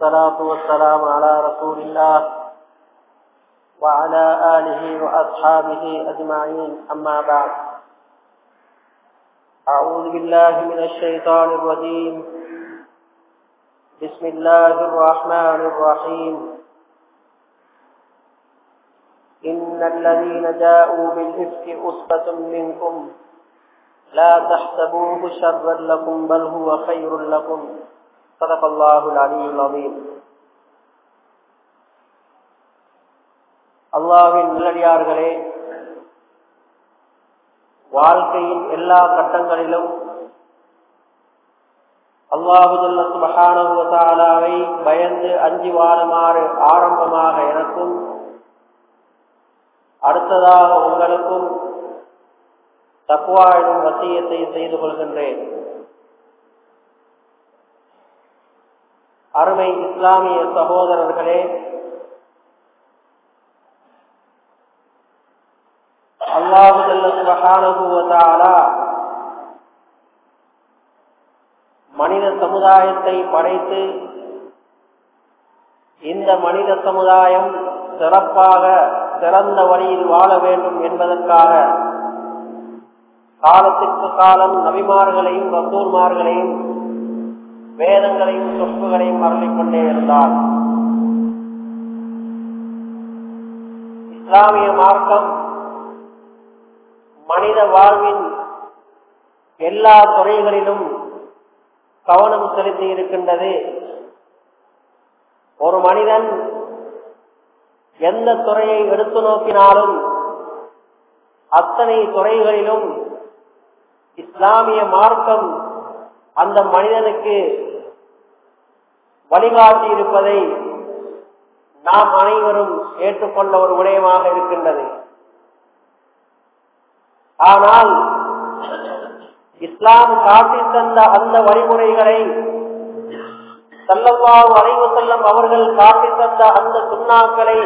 والصلاة والسلام على رسول الله وعلى آله وأصحابه أجمعين أما بعد أعوذ بالله من الشيطان الرجيم بسم الله الرحمن الرحيم إن الذين جاءوا بالإفك أصبة منكم لا تحسبوه شرا لكم بل هو خير لكم صدق الله العلي العظيم அல்லாவின் நல்லடியார்களே வாழ்க்கையின் எல்லா கட்டங்களிலும் அல்லாஹுல்ல சுபஹானுவத்தாலாவை பயந்து அஞ்சி வாழுமாறு ஆரம்பமாக எனக்கும் அடுத்ததாக உங்களுக்கும் தக்குவா எனும் வசியத்தை செய்து கொள்கின்றேன் அருமை இஸ்லாமிய சகோதரர்களே அல்லாஹுல்லா மனித சமுதாயத்தை படைத்து இந்த மனித சமுதாயம் சிறப்பாக சிறந்த வழியில் வாழ வேண்டும் என்பதற்காக காலத்திற்கு காலம் நபிமார்களையும் ரசூர்மார்களையும் வேதங்களையும் சொற்புகளையும் அருளிக் கொண்டே இருந்தார் இஸ்லாமிய மார்க்கம் மனித வாழ்வின் எல்லா துறைகளிலும் கவனம் செலுத்தி இருக்கின்றது ஒரு மனிதன் எந்த துறையை எடுத்து நோக்கினாலும் அத்தனை துறைகளிலும் இஸ்லாமிய மார்க்கம் அந்த மனிதனுக்கு வழிகாட்டி இருப்பதை நாம் அனைவரும் ஏற்றுக்கொண்ட ஒரு விடயமாக இருக்கின்றது ஆனால் இஸ்லாம் காட்டி தந்த அந்த வழிமுறைகளை செல்லவா வளைவு செல்லம் அவர்கள் காட்டி தந்த அந்த சுண்ணாக்களை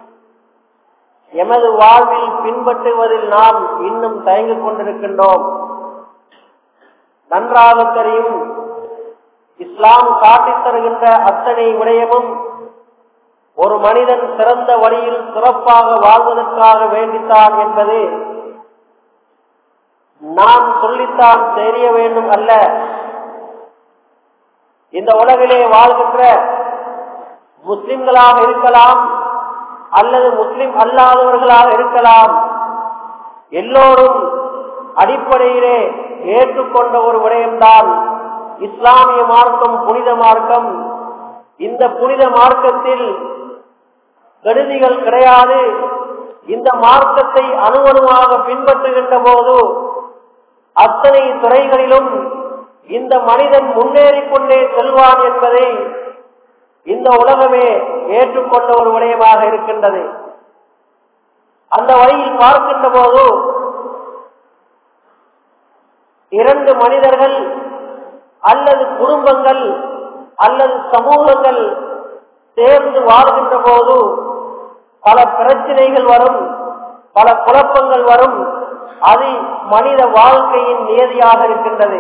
எமது வாழ்வில் பின்பற்றுவதில் நாம் இன்னும் தயங்கிக் கொண்டிருக்கின்றோம் நன்றாக தெரியும் இஸ்லாம் காட்டித் தருகின்ற அத்தனை விடயமும் ஒரு மனிதன் சிறந்த வழியில் சிறப்பாக வாழ்வதற்காக வேண்டித்தான் என்பது நாம் சொல்லித்தான் தெரிய வேண்டும் அல்ல இந்த உலகிலே வாழ்கின்ற முஸ்லிம்களாக இருக்கலாம் அல்லது முஸ்லிம் அல்லாதவர்களாக இருக்கலாம் எல்லோரும் அடிப்படையிலே ஏற்றுக்கொண்ட ஒரு விடயம்தான் இஸ்லாமிய மார்க்கம் புனித மார்க்கம் இந்த புனித மார்க்கத்தில் கருதிகள் கிடையாது இந்த மார்க்கத்தை அணுவணுவாக பின்பற்றுகின்ற போது அத்தனை துறைகளிலும் இந்த மனிதன் முன்னேறிக் கொண்டே செல்வான் என்பதை இந்த உலகமே ஏற்றுக்கொண்ட ஒரு விடயமாக இருக்கின்றது அந்த வழியில் பார்க்கின்ற போது இரண்டு மனிதர்கள் அல்லது குடும்பங்கள் அல்லது சமூகங்கள் சேர்ந்து வாழ்கின்ற போது பல பிரச்சனைகள் வரும் பல குழப்பங்கள் வரும் அது மனித வாழ்க்கையின் நியதியாக இருக்கின்றது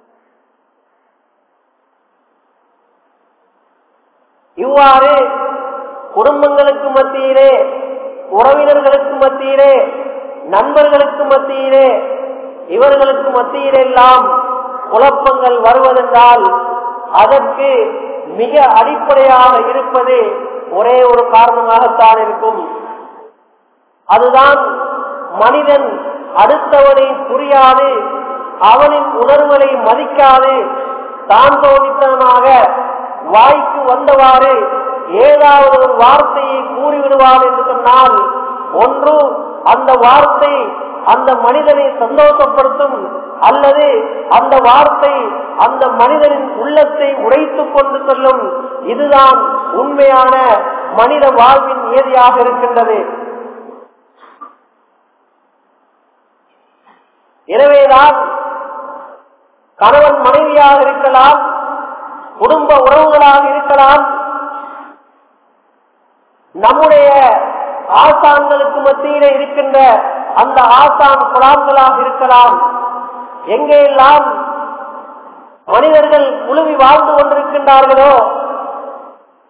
இவ்வாறு குடும்பங்களுக்கு மத்தியிலே உறவினர்களுக்கு மத்தியிலே நண்பர்களுக்கு மத்தியிலே இவர்களுக்கு மத்தியிலெல்லாம் குழப்பங்கள் வருவதென்றால் அதற்கு மிக அடிப்படையாக இருப்பது ஒரே ஒரு காரணமாகத்தான் இருக்கும் அதுதான் மனிதன் அடுத்தவனை புரியாது அவனின் உணர்வுகளை மதிக்காது தான் தோணித்தனமாக வாய்க்கு வந்தவாறு ஏதாவது ஒரு வார்த்தையை கூறிவிடுவார் என்று சொன்னால் ஒன்று அந்த வார்த்தை அந்த மனிதனை சந்தோஷப்படுத்தும் அல்லது அந்த வார்த்தை அந்த மனிதனின் உள்ளத்தை உடைத்துக் கொண்டு செல்லும் இதுதான் உண்மையான மனித வாழ்வின் நியதியாக இருக்கின்றது எனவேதான் கணவன் மனைவியாக இருக்கலாம் குடும்ப உறவுகளாக இருக்கலாம் நம்முடைய ஆசான்களுக்கு மத்தியிலே இருக்கின்ற அந்த ஆசான் குழாம்களாக இருக்கலாம் எங்கெல்லாம் மனிதர்கள் குழுவி வாழ்ந்து கொண்டிருக்கின்றார்களோ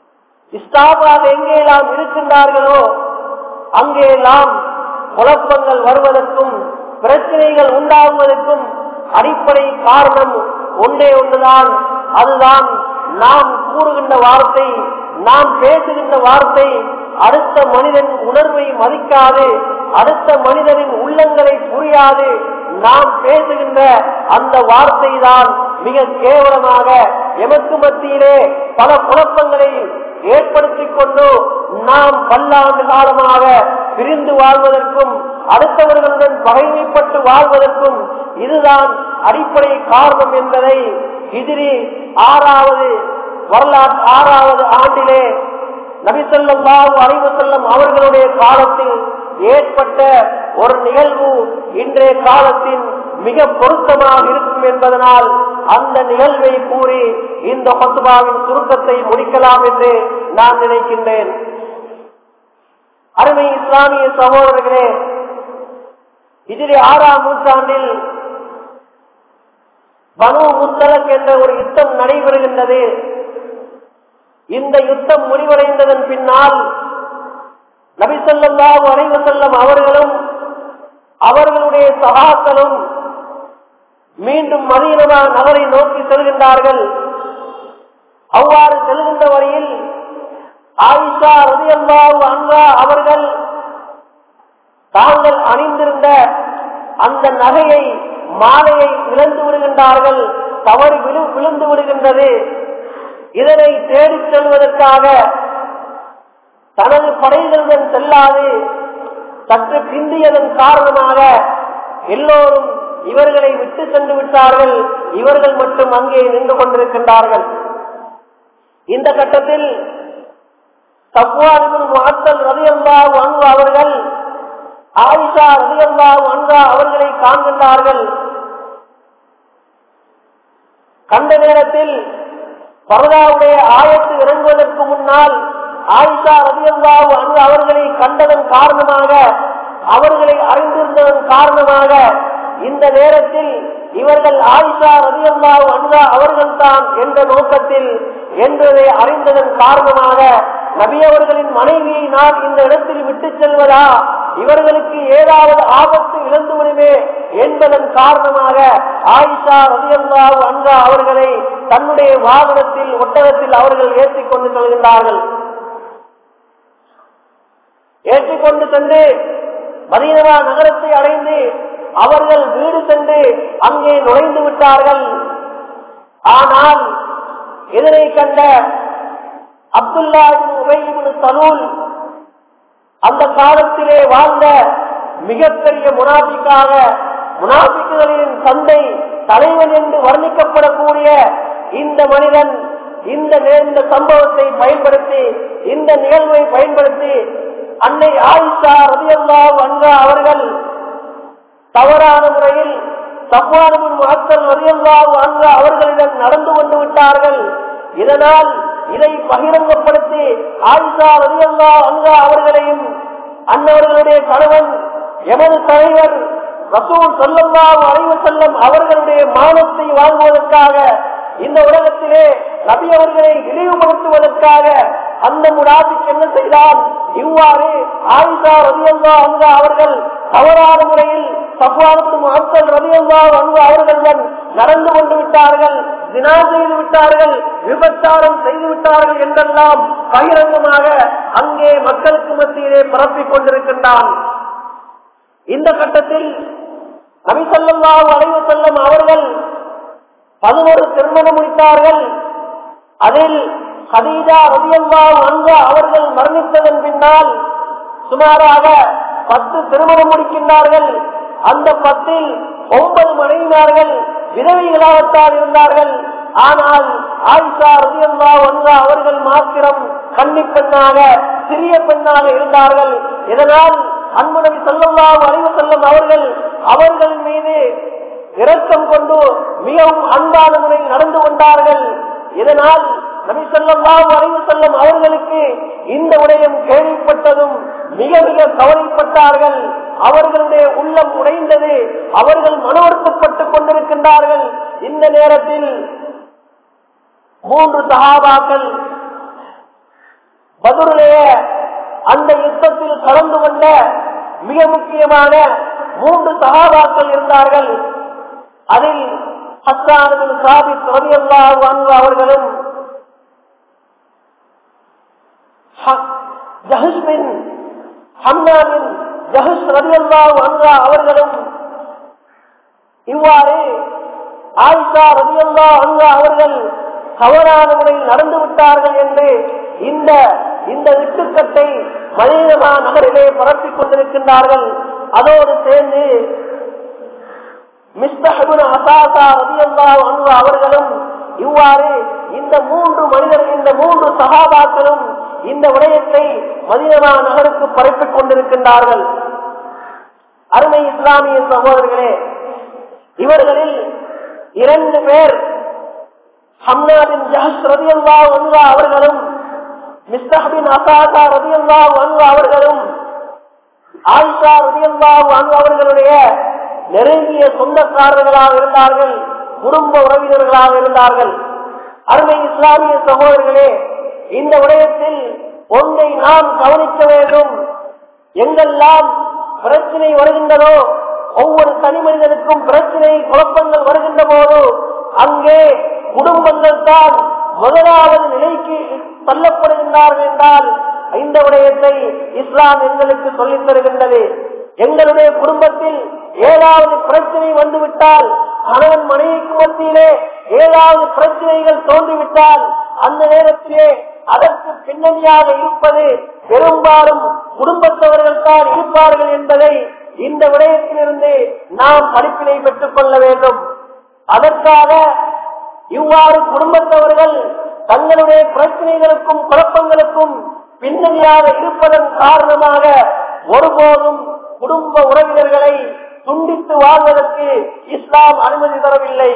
இஸ்தாபாக எங்கெல்லாம் இருக்கின்றார்களோ அங்கெல்லாம் குழப்பங்கள் வருவதற்கும் பிரச்சனைகள் உண்டாகுவதற்கும் அடிப்படை காரணம் ஒன்றே ஒன்றுதான் அதுதான் நாம் கூறுகின்ற வார்த்தை நாம் பேசுகின்ற வார்த்தை அடுத்த மனிதன் உணர்வை மதிக்காது அடுத்த மனிதனின் உள்ளங்களை புரியாது நாம் பேசுகின்ற அந்த வார்த்தை தான் மிக கேவலமாக எமக்கு மத்தியிலே பல குழப்பங்களை ஏற்படுத்திக் கொண்டு நாம் பல்லாண்டு காலமாக பிரிந்து வாழ்வதற்கும் அடுத்தவர்களுடன் பகைமைப்பட்டு வாழ்வதற்கும் இதுதான் அடிப்படை காரணம் என்பதை எதிரி ஆறாவது வரலாற்று ஆறாவது ஆண்டிலே நபிசல்லம் பாபு அறிவு செல்லம் அவர்களுடைய காலத்தில் ஏற்பட்ட ஒரு நிகழ்வு இன்றைய காலத்தின் மிக பொருத்தமாக இருக்கும் என்பதனால் அந்த நிகழ்வை கூறி இந்த பத்துபாவின் சுருக்கத்தை முடிக்கலாம் என்று நான் நினைக்கின்றேன் அருமை இஸ்லாமிய சகோதரர்களே இதிலே ஆறாம் நூற்றாண்டில் பனு முத்தலக் என்ற ஒரு யுத்தம் நடைபெறுகின்றது இந்த யுத்தம் முடிவடைந்ததன் பின்னால் நபிசல்லாஹு அலைவசல்லம் அவர்களும் அவர்களுடைய சகாக்களும் மீண்டும் மதீனமா நகரை நோக்கி செல்கின்றார்கள் அவ்வாறு செல்கின்ற வரையில் ஆயிஷா ரதியல்லாஹு அன்வா அவர்கள் தாங்கள் அணிந்திருந்த அந்த நகையை மாலையை இழந்து விடுகின்றார்கள் தவறு விழு- விழுந்து விடுகின்றது இதனை தேடிச் செல்வதற்காக தனது படைகளுடன் செல்லாது சற்று பிந்தியதன் காரணமாக எல்லோரும் இவர்களை விட்டு சென்று விட்டார்கள் இவர்கள் மட்டும் அங்கே நின்று கொண்டிருக்கின்றார்கள் இந்த கட்டத்தில் சப்வானின் மாத்தல் ரதியல்லாஹு அன்பு அவர்கள் ஆயிஷா ரதியல்லாஹு அன்ஹா அவர்களை காண்கின்றார்கள் கண்ட நேரத்தில் பரதாவுடைய ஆயத்து இறங்குவதற்கு முன்னால் ஆயிஷா ரதியல்லாஹு அன்ஹா அவர்களை கண்டதன் காரணமாக அவர்களை அறிந்திருந்ததன் காரணமாக இந்த நேரத்தில் இவர்கள் ஆயிஷா ரதியல்லாஹு அன்ஹா அவர்கள்தான் என்ற நோக்கத்தில் என்பதை அறிந்ததன் காரணமாக நபி அவர்களின் மனைவியை நான் இந்த இடத்தில் விட்டுச் செல்வதா இவர்களுக்கு ஏதாவது ஆபத்து இழந்து விடுமே என்பதன் காரணமாக ஆயிஷா ரதியல்லாஹு அன்ஹா அவர்களை தன்னுடைய வாகனத்தில் ஒட்டகத்தில் அவர்கள் ஏற்றிக் கொண்டு செல்கின்றார்கள் ஏற்றிக்கொண்டு சென்று மதீனவா நகரத்தை அடைந்து அவர்கள் வீடு சென்று அங்கே நுழைந்து விட்டார்கள் ஆனால் இதனை கண்ட அப்துல்லா உபயிபுல் தனூல் அந்த காலத்திலே வாழ்ந்த மிகப்பெரிய முனாபிக்காக முனாபிக்குகளின் தந்தை தலைவன் என்று வர்ணிக்கப்படக்கூடிய இந்த மனிதன் இந்த நே- இந்த சம்பவத்தை பயன்படுத்தி இந்த நிகழ்வை பயன்படுத்தி அன்னை ஆயிஷா ரதியல்லா அன்ஹா அவர்கள் தவறான முறையில் சப்வானபின் மக்கள் ரதியல்லாஹு அன்ஹா அவர்களிடம் நடந்து கொண்டு விட்டார்கள் இதனால் இதை பகிரங்கப்படுத்தி ஆயிஷா ரதியல்லா அன்ஹா அவர்களையும் அன்னவர்களுடைய கணவன் எமது தலைவர் ரசூல் சொல்லல்லாஹு அலைஹி வஸல்லம் அவர்களுடைய மானத்தை வாங்குவதற்காக இந்த உலகத்திலே நபி அவர்களை இழிவுபடுத்துவதற்காக அந்த முடாபிக்கு என்ன செய்தான் இவ்வாறு ஆயிஷா ரதியல்லா அன்ஹா அவர்கள் தவறான முறையில் சப்வானத்து மக்கள் ரதியல்லா அன்ஹா அவர்களுடன் நடந்து கொண்டு விட்டார்கள் தினா செய்து விட்டார்கள் விபச்சாரம் செய்து விட்டார்கள் என்றெல்லாம் பகிரங்கமாக அங்கே மக்களுக்கு மத்தியிலே பரப்பிக் கொண்டிருக்கின்றான் இந்த கட்டத்தில் நபிசல்லாஹு அலைவு செல்லும் அவர்கள் பதினோரு திருமணம் முடித்தார்கள் அதில் ஹதீஜா ரபியல்லாஹு அன்ஹா அவர்கள் மரணித்ததன் பின்னால் சுமாராக பத்து திருமணம் முடிக்கின்றார்கள் அந்த பத்தில் ஒன்பது மனைவிமார்கள் விதவைகளாகத்தான் இருந்தார்கள் ஆனால் ஆயிஷா ரதியல்லா ஒன்றா அவர்கள் மாத்திரம் கன்னி பெண்ணாக சிறிய பெண்ணாக இருந்தார்கள் இதனால் அன்பு நபி சொல்லல்லாஹு அலைவு செல்லும் அவர்கள் அவர்கள் மீது இரக்கம் கொண்டு மிகவும் அன்பான முறையில் நடந்து கொண்டார்கள் இதனால் நபி சொல்லல்லாஹு அலைவு செல்லும் அவர்களுக்கு இந்த விடயம் கேள்விப்பட்டதும் மிக மிக கவலைப்பட்டார்கள் அவர்களுடைய உள்ளம் உடைந்தது அவர்கள் மனவருத்தப்பட்டுக் கொண்டிருக்கின்றார்கள் இந்த நேரத்தில் மூன்று சகாபாக்கள் பதுருடைய அந்த யுத்தத்தில் கலந்து கொண்ட மிக முக்கியமான மூன்று சகாபாக்கள் இருந்தார்கள் அதில் ஹஸ்தானின் சாபித் ரவியல்லாஹு அன்பு அவர்களும் ஜஹஸ்பின் ஹம்னாவின் ஜஹஸ் ரவியல்லாஹு அன்ஹா அவர்களும் இவ்வாறு ஆயிஷா ரவியல்லா அன்ஹா அவர்கள் தவறான முறையில் நடந்து விட்டார்கள் என்று இந்த இந்த விட்டுக்கட்டை மனிதமா நகரிலே பரப்பிக் கொண்டிருக்கின்றார்கள் அதோடு சேர்ந்து மிஸ்தஹபுன் அசாசா ரதியல்லா அன்பு அவர்களும் இவ்வாறு இந்த மூன்று மனிதர்கள் இந்த மூன்று சகாபாக்களும் இந்த விடயத்தை மதினமா நகருக்கு பரப்பிக் கொண்டிருக்கின்றார்கள் அருமை இஸ்லாமிய சகோதரர்களே இவர்களில் இரண்டு பேர் ஹம்னாபின் ஜஹஸ் ரதியல்லா அன்பா அவர்களும் மிஸ்தஹபின் அசாசா ரதியல்லா அன்பு அவர்களும் ஆயிஷா ரதியல்லா அன்பு அவர்களுடைய நெருங்கிய சொந்தக்காரர்களாக இருந்தார்கள் குடும்ப உறவினர்களாக இருந்தார்கள் அருமை இஸ்லாமிய சகோதரர்களே இந்த விடயத்தில் ஒன்றை நாம் கவனிக்க வேண்டும் எங்கெல்லாம் பிரச்சனை வருகின்றதோ ஒவ்வொரு தனி மனிதனுக்கும் பிரச்சனை குழப்பங்கள் வருகின்ற போது அங்கே குடும்பங்கள் தான் முதலாவது நிலைக்கு தள்ளப்படுகின்றார்கள் என்றால் இந்த விடயத்தை இஸ்லாம் எங்களுக்கு சொல்லித் தருகின்றது எங்களுடைய குடும்பத்தில் ஏதாவது பிரச்சனை வந்துவிட்டால் கணவன் மனைவிக்கு மத்தியிலே ஏதாவது பிரச்சனைகள் தோன்றிவிட்டால் அந்த நேரத்திலே அதற்கு பின்னணியாக இருப்பது பெரும்பாலும் குடும்பத்தவர்கள் தான் இருப்பார்கள் என்பதை இந்த விடயத்திலிருந்து நாம் படிப்பினை பெற்றுக் கொள்ள வேண்டும் அதற்காக இவ்வாறு குடும்பத்தவர்கள் தங்களுடைய பிரச்சனைகளுக்கும் குழப்பங்களுக்கும் பின்னணியாக இருப்பதன் காரணமாக ஒருபோதும் குடும்ப உறவினர்களை துண்டித்து வாழ்வதற்கு இஸ்லாம் அனுமதி தரவில்லை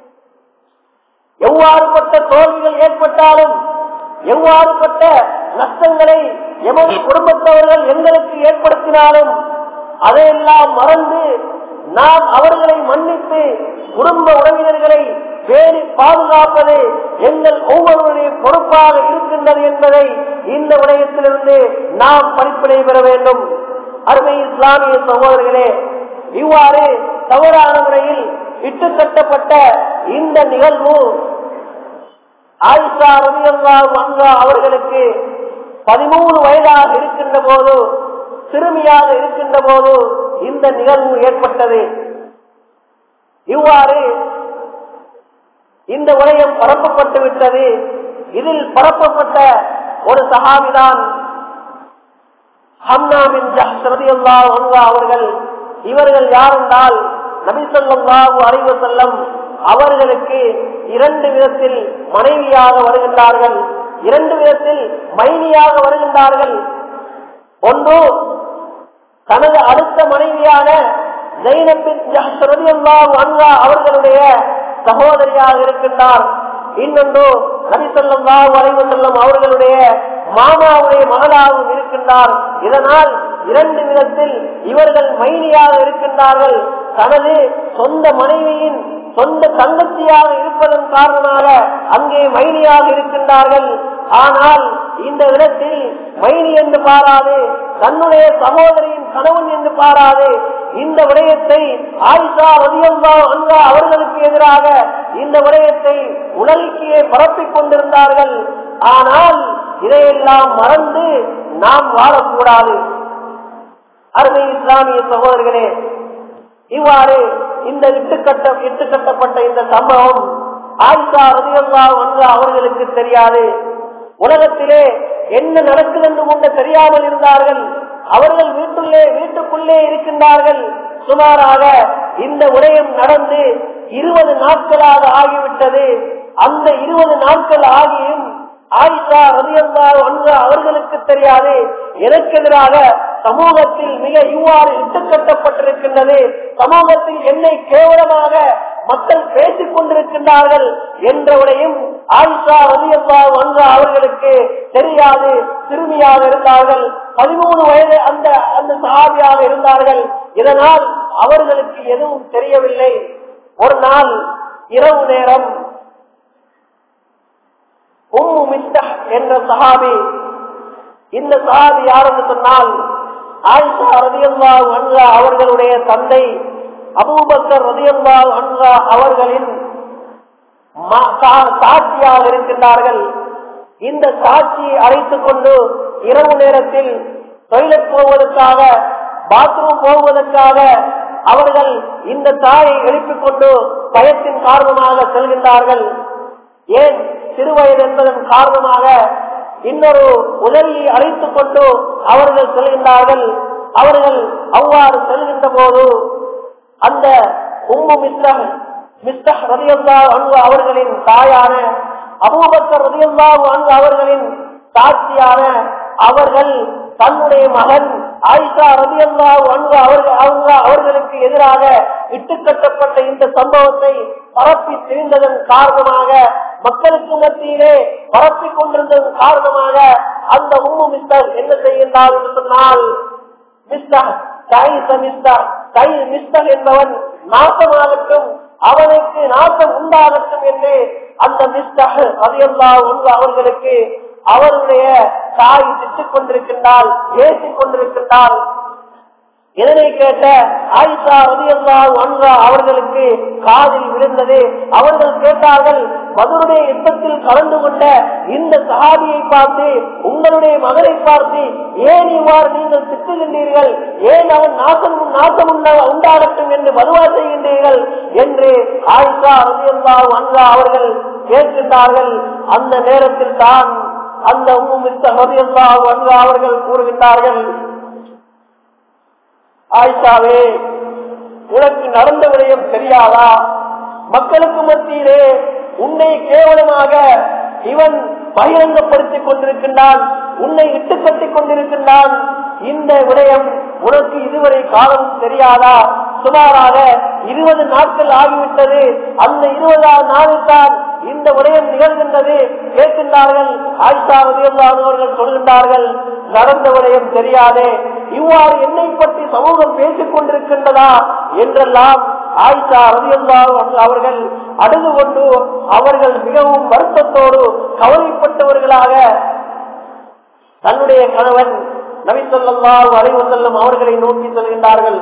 எவ்வாறுபட்ட தோல்விகள் ஏற்பட்டாலும் எவ்வாறுபட்ட நஷ்டங்களை எமது குடும்பத்தவர்கள் எங்களுக்கு ஏற்படுத்தினாலும் அதையெல்லாம் மறந்து நாம் அவர்களை மன்னித்து குடும்ப உறவினர்களை பேணி பாதுகாப்பது எங்கள் ஒவ்வொருவருடைய பொறுப்பாக இருக்கின்றது என்பதை இந்த விடயத்திலிருந்து நாம் படிப்பினை பெற வேண்டும் அருமை இஸ்லாமிய சகோதரர்களே இவ்வாறு தவறான முறையில் இட்டு கட்டப்பட்ட இந்த நிகழ்வு ஆயிஷா ரவியல்லா வங்கா அவர்களுக்கு பதிமூணு வயதாக இருக்கின்ற போது சிறுமியாக இருக்கின்ற போது இந்த நிகழ்வு ஏற்பட்டது இவ்வாறு இந்த உலகம் பரப்பப்பட்டு விட்டது இதில் பரப்பப்பட்ட ஒரு சகாபிதான் ஹம்னாமின் ரதியல்லா வங்கா அவர்கள் இவர்கள் யாரென்றால் நபிசல்லாஹு அறிவு செல்லம் அவர்களுக்கு இரண்டு விதத்தில் மனைவியாக வருகின்றார்கள் இரண்டு விதத்தில் மைனியாக வருகின்றார்கள் ஒன்று தனது அடுத்த மனைவியான ஜெயினபின் அன்வா அவர்களுடைய சகோதரியாக இருக்கின்றார் இன்னொன்று நபிசல்லாஹு அறிவு செல்லம் அவர்களுடைய மாமாவுடைய மகளாகவும் இருக்கின்றார் இதனால் இரண்டு விதத்தில் இவர்கள் மைனியாக இருக்கின்றார்கள் தனது சொந்த மனைவியின் சொந்த தங்கச்சியாக இருப்பதன் காரணமாக அங்கே மைனியாக இருக்கின்றார்கள் ஆனால் இந்த இடத்தில் மைனி என்று பாராது தன்னுடைய சகோதரியின் கணவன் என்று பாராது இந்த விடயத்தை ஆயிஷா ரதியல்லா அன்வா அவர்களுக்கு எதிராக இந்த விடயத்தை உலகிலேயே பரப்பிக் கொண்டிருந்தார்கள் ஆனால் இதையெல்லாம் மறந்து நாம் வாழக்கூடாது அருமை இஸ்லாமிய சகோதரர்களே இவ்வாறு இந்த இட்டுக்கட்ட இட்டுக்கட்டப்பட்ட இந்த சம்பவம் ஆயிஷா ரதியல்லா ஒன்று அவர்களுக்கு தெரியாது உலகத்திலே என்ன நடக்குது என்று கூட தெரியாமல் இருந்தார்கள் அவர்கள் வீட்டுள்ளே வீட்டுக்குள்ளே இருக்கின்றார்கள் சுமாராக இந்த உடையம் நடந்து இருபது நாட்களாக ஆகிவிட்டது அந்த இருபது நாட்கள் ஆகியும் ஆயிஷா ரதியல்லா ஒன்று அவர்களுக்கு தெரியாது எனக்கு எதிராக சமூகத்தில் மிக இவ்வாறு இட்டுக்கட்டப்பட்டிருக்கின்றது சமூகத்தில் என்னை கேவலமாக மக்கள் பேசிக் கொண்டிருக்கின்றார்கள் என்றவரையும் ஆயிஷா ரதியல்லா ஒன்று அவர்களுக்கு தெரியாது சிறுமியாக இருந்தார்கள் பதிமூணு வயது அந்த அந்த சகாபியாக இருந்தார்கள் இதனால் அவர்களுக்கு எதுவும் தெரியவில்லை ஒரு நாள் இரவு நேரம் உம்மு மிஸ்தஹ் என்ற சஹாபி இந்த சஹாபி யார் என்று சொன்னால் ஆயிஷா ரதியல்லா அன்ஹா அவர்களுடைய தந்தை அபூபக்கர் ரதியல்லா அன்ஹா அவர்களின் ம- சா- சாட்சியாக இருக்கின்றார்கள் இந்த சாட்சியை அழைத்துக் கொண்டு இரவு நேரத்தில் டொய்லெட் போவதற்காக பாத்ரூம் போவதற்காக அவர்கள் இந்த தாயை எழுப்பிக் கொண்டு பயத்தின் காரணமாக செல்கின்றார்கள் ஏன் சிறுவயது என்பதன் காரணமாக இன்னொரு உதவியை அழைத்துக் கொண்டு அவர்கள் செல்கின்றார்கள் அவர்கள் அவ்வாறு செல்கின்ற போது அந்த உம்மு மிஸ்டர் மிஸ்டர் ரதியல்லா அன்பு அவர்களின் தாயான அபூபக்கர் ரதியல்லா அன்பு அவர்களின் சாட்சியான அவர்கள் தன்னுடைய மகன் ஆயிஷா ரதியல்லா அன்பு அவர்கள் அவங்க அவர்களுக்கு எதிராக இட்டுக்கட்டப்பட்ட இந்த சம்பவத்தை பரப்பி திரிந்ததன் காரணமாக மக்களுக்கு மத்தியிலே பரப்பிக் கொண்டிருந்ததன் காரணமாக அந்த உம்மு மிஸ்டர் என்ன செய்கின்றார் என்று சொன்னால் மிஸ்டர் கைச மிஸ்டர் கை மிஸ்டர் என்பவன் நாசமாகட்டும் அவனுக்கு நாசம் உண்டாகட்டும் என்று அந்த மிஸ்டர் அதையல்லா ஒன்று அவர்களுக்கு அவருடைய தாய் திட்டுக் கொண்டிருக்கின்றால் பேசிக் கொண்டிருக்கின்றால் இதனை கேட்ட ஆயிஷா ரதியல்லா அன்ஹா அவர்களுக்கு காதில் விழுந்தது அவர்கள் கேட்டார்கள் மதுருடைய யுத்தத்தில் கலந்து கொண்ட இந்த சஹாபியை பார்த்து உங்களுடைய மகனை பார்த்து ஏன் இவ்வாறு நீங்கள் திட்டுகின்றீர்கள் ஏன் அவன் நாசம் நாசம் உண்ட- உண்டாகட்டும் என்று மதுவா செய்கின்றீர்கள் என்று ஆயிஷா ரதியல்லா அன்ஹா அவர்கள் கேட்கின்றார்கள் அந்த நேரத்தில் தான் அந்த உம்மு மிஸ்டர் ரதியல்லா அன்ஹா அவர்கள் கூறுகின்றார்கள் ஆயிஷாவே உனக்கு நடந்த விடயம் தெரியாதா மக்களுக்கு மத்தியிலே உன்னை கேவலமாக இவன் பகிரங்கப்படுத்திக் கொண்டிருக்கின்றான் உன்னை இட்டு கட்டிக் கொண்டிருக்கின்றான் இந்த விடயம் உனக்கு இதுவரை காலம் தெரியாதா சுமாராக இருபது நாட்கள் ஆகிவிட்டது அந்த இருபதாம் நாளில் தான் இந்த விடயம் நிகழ்கின்றது கேட்கின்றார்கள் ஆயிஷா அவர்கள் சொல்கின்றார்கள் நடந்த விடயம் தெரியாதே இவ்வாறு என்னை பற்றி சமூகம் பேசிக் கொண்டிருக்கின்றதா என்றெல்லாம் ஆயிஷா ரதியல்லாஹு அவர்கள் அழுது கொண்டு அவர்கள் மிகவும் வருத்தத்தோடு கவலைப்பட்டவர்களாக தன்னுடைய கணவன் நபி ஸல்லல்லாஹு அலைஹி வஸல்லம் அவர்களை நோக்கி செல்கின்றார்கள்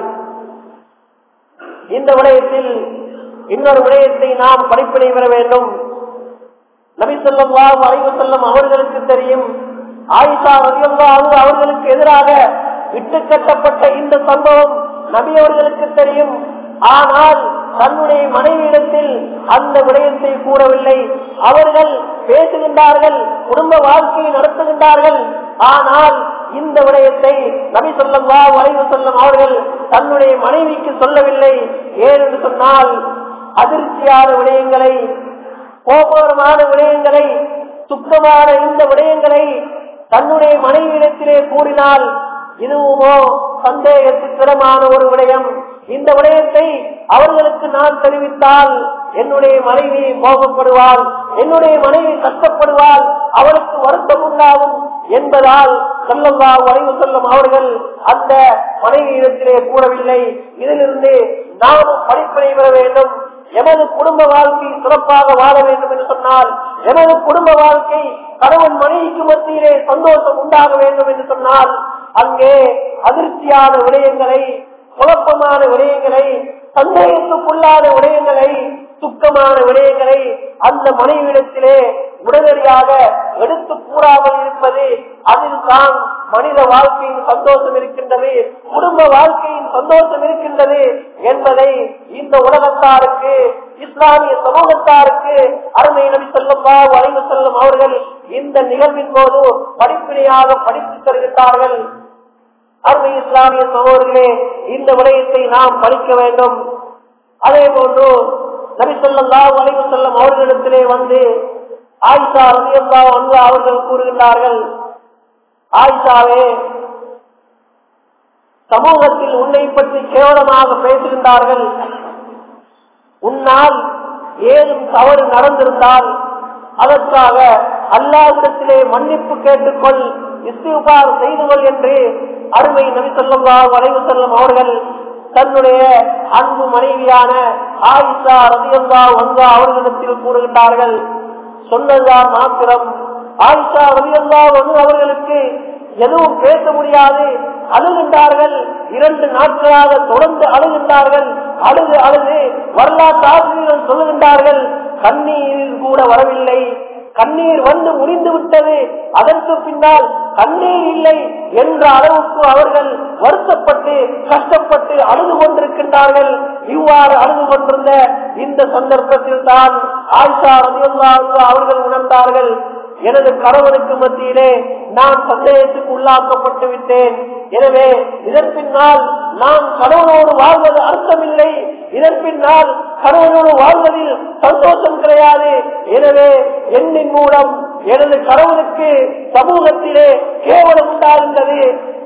இந்த விடயத்தில் இன்னொரு விடயத்தை நாம் படிப்பினை பெற வேண்டும் நபி ஸல்லல்லாஹு அலைஹி வஸல்லம் அவர்களுக்கு தெரியும் ஆயிஷா ரலியல்லாஹு அவர்களுக்கு எதிராக இட்டு கட்டப்பட்ட இந்த சம்பவம் நபி அவர்களுக்கு தெரியும் ஆனால் தன்னுடைய மனைவியிடத்தில் அந்த விடயத்தை கூறவில்லை அவர்கள் பேசுகின்றார்கள் குடும்ப வாழ்க்கையை நடத்துகின்றார்கள் ஆனால் இந்த விடயத்தை நபி சொல்லா வரைவு செல்லும் அவர்கள் தன்னுடைய மனைவிக்கு சொல்லவில்லை ஏனென்று சொன்னால் அதிர்ச்சியான விடயங்களை கோபரமான விடயங்களை சுத்தமான இந்த விடயங்களை தன்னுடைய மனைவியிடத்திலே கூறினால் இதுவுமோ சந்தேகத்துக்கிடமான ஒரு விடயம் இந்த விடயத்தை அவர்களுக்கு நான் தெரிவித்தால் என்னுடைய மனைவி கோபப்படுவாள் என்னுடைய மனைவி கஷ்டப்படுவாள் அவளுக்கு வருத்தம் உண்டாகும் என்பதால் சொல்லல்லா வரைவு சொல்லும் அவர்கள் அந்த மனைவியிடத்திலே கூறவில்லை இதிலிருந்து நாமும் படிப்பினை பெற வேண்டும் எமது குடும்ப வாழ்க்கை சிறப்பாக வாழ வேண்டும் என்று சொன்னால் எமது குடும்ப வாழ்க்கை கணவன் மனைவிக்கு மத்தியிலே சந்தோஷம் உண்டாக வேண்டும் என்று சொன்னால் அங்கே அதிர்ச்சியான விடயங்களை குழப்பமான விடயங்களை சந்தேகத்துக்குள்ளான விடயங்களை துக்கமான விடயங்களை அந்த மனைவிடத்திலே உடனடியாக எடுத்து கூறாமல் இருப்பது அதில் தான் மனித வாழ்க்கையின் சந்தோஷம் இருக்கின்றது குடும்ப வாழ்க்கையின் சந்தோஷம் இருக்கின்றது என்பதை இந்த உலகத்தாருக்கு இஸ்லாமிய சமூகத்தாருக்கு அருமை நபி செல்லப்பா வரைவு செல்லும் அவர்கள் இந்த நிகழ்வின் போது படிப்பினையாக படித்து தருகின்றார்கள் அருமை இஸ்லாமிய சகோதரர்களே இந்த விடயத்தை நாம் படிக்க வேண்டும் அதே போன்று நபி சொல்லா வளைவு செல்லும் அவர்களிடத்திலே வந்து ஆயிஷா ரலியல்லா அன்பு அவர்கள் கூறுகின்றார்கள் ஆயிஷாவே சமூகத்தில் உன்னை பற்றி கேவலமாக பேசுகின்றார்கள் உன்னால் ஏதும் தவறு நடந்திருந்தால் அதற்காக அல்லாவிடத்திலே மன்னிப்பு கேட்டுக்கொள் இஸ்திபார் செய்து கொள் என்று அருமை நபி சொல்லா வளைவு செல்லும் அவர்கள் தன்னுடைய அன்பு மனைவியான ஆயிஷா ரதியல்லா வந்தா அவர்களிடத்தில் கூறுகின்றார்கள் சொன்னதுதான் மாத்திரம் ஆயிஷா ரதியல்லா வந்து அவர்களுக்கு எதுவும் பேச முடியாது அழுகின்றார்கள் இரண்டு நாட்களாக தொடர்ந்து அழுகின்றார்கள் அழுது அழுது வரலாற்று ஆசிரியர்கள் சொல்லுகின்றார்கள் கண்ணீர் கூட வரவில்லை கண்ணீர் வந்து முடிந்து விட்டது அதற்கு பின்னால் கண்ணீர் இல்லை என்ற அளவுக்கு அவர்கள் வருத்தப்பட்டு கஷ்டப்பட்டு அழுது கொண்டிருக்கின்றார்கள் இவ்வாறு அழுது கொண்டிருந்த இந்த சந்தர்ப்பத்தில் தான் ஆயிஷா ரலியல்லாஹு அவர்கள் உணர்ந்தார்கள் எனது கணவனுக்கு மத்தியிலே நான் சந்தேகத்துக்கு உள்ளாக்கப்பட்டு விட்டேன் எனவே இதன் பின்னால் நான் கணவனோடு வாழ்வது அர்த்தமில்லை இதன் பின்னால் கணவனோடு வாழ்வதில் சந்தோஷம் கிடையாது எனவே எண்ணின் மூலம் எனது கணவனுக்கு சமூகத்திலே கேவலம் உண்டாகின்றது